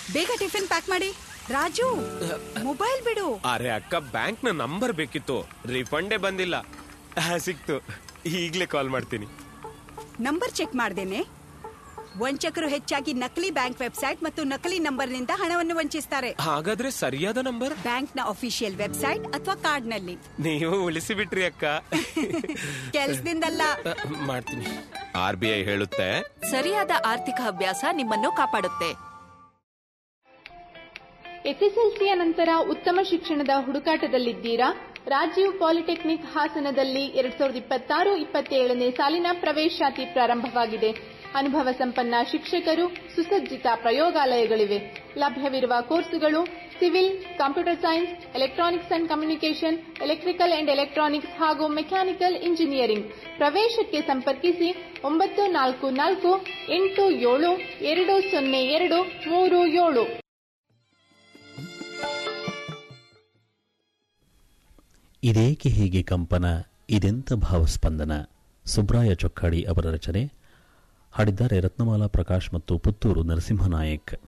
ಬೇಗ tiffin pack ಮಾಡಿ Raju mobile ಬಿಡು ಅರೆ ಅಕ್ಕ ಬ್ಯಾಂಕ್ ನ ನಂಬರ್ ಬೇಕಿತ್ತು ರಿಫಂಡೇ ಬಂದಿಲ್ಲ ಆ, ಸಿಕ್ತು ಈಗ್ಲೇ ಕಾಲ್ ಮಾಡ್ತೀನಿ ನಂಬರ್ ಚೆಕ್ ಮಾಡ್ದೇನೆ ವಂಚಕರು ಹೆಚ್ಚಾಗಿ ನಕಲಿ ಬ್ಯಾಂಕ್ ವೆಬ್ಸೈಟ್ ಮತ್ತು ನಕಲಿ ನಂಬರ್ನಿಂದ ಹಣವನ್ನು ವಂಚಿಸ್ತಾರೆ ಹಾಗಾದ್ರೆ ಸರಿಯಾದ ನಂಬರ್ ಬ್ಯಾಂಕ್ನ ಅಫಿಷಿಯಲ್ ವೆಬ್ಸೈಟ್ ಅಥವಾ ಕಾರ್ಡ್ನಲ್ಲಿ ನೀವು ಉಳಿಸಿ ಬಿಟ್ರಿ ಅಕ್ಕ ಕೆಲ್ಸದಿಂದಲ್ಲ ಆ, ಮಾಡ್ತೀನಿ ಆರ್ ಬಿ ಐ ಹೇಳುತ್ತೆ ಸರಿಯಾದ ಆರ್ಥಿಕ ಅಭ್ಯಾಸ ನಿಮ್ಮನ್ನು ಕಾಪಾಡುತ್ತೆ ಎಸ್ಎಸ್ಎಲ್ಸಿಯ ನಂತರ ಉತ್ತಮ ಶಿಕ್ಷಣದ ಹುಡುಕಾಟದಲ್ಲಿದ್ದೀರಾ ರಾಜೀವ್ ಪಾಲಿಟೆಕ್ನಿಕ್ ಹಾಸನದಲ್ಲಿ ಎರಡ್ ಸಾವಿರದ ಇಪ್ಪತ್ತಾರು ಇಪ್ಪತ್ತೇಳನೇ ಸಾಲಿನ ಪ್ರವೇಶಾತಿ ಪ್ರಾರಂಭವಾಗಿದೆ ಅನುಭವ ಸಂಪನ್ನ ಶಿಕ್ಷಕರು ಸುಸಜ್ಜಿತ ಪ್ರಯೋಗಾಲಯಗಳಿವೆ ಲಭ್ಯವಿರುವ ಕೋರ್ಸುಗಳು civil computer science electronics and communication electrical and electronics ಹಾಗೂ ಮೆಕ್ಯಾನಿಕಲ್ ಇಂಜಿನಿಯರಿಂಗ್ ಪ್ರವೇಶಕ್ಕೆ ಸಂಪರ್ಕಿಸಿ ಒಂಬತ್ತು ನಾಲ್ಕು ನಾಲ್ಕು ಎಂಟು ಏಳು ಎರಡು ಸೊನ್ನೆ ಎರಡು ಮೂರು ಏಳು ಇದೇಕೆ ಹೀಗೆ ಕಂಪನ ಇದೆಂಥ ಭಾವಸ್ಪಂದನ ಸುಬ್ರಾಯ ಚೊಕ್ಕಾಡಿ ಅವರ ರಚನೆ ಹಾಡಿದ್ದಾರೆ ರತ್ನಮಾಲಾ ಪ್ರಕಾಶ್ ಮತ್ತು ಪುತ್ತೂರು ನರಸಿಂಹನಾಯಕ್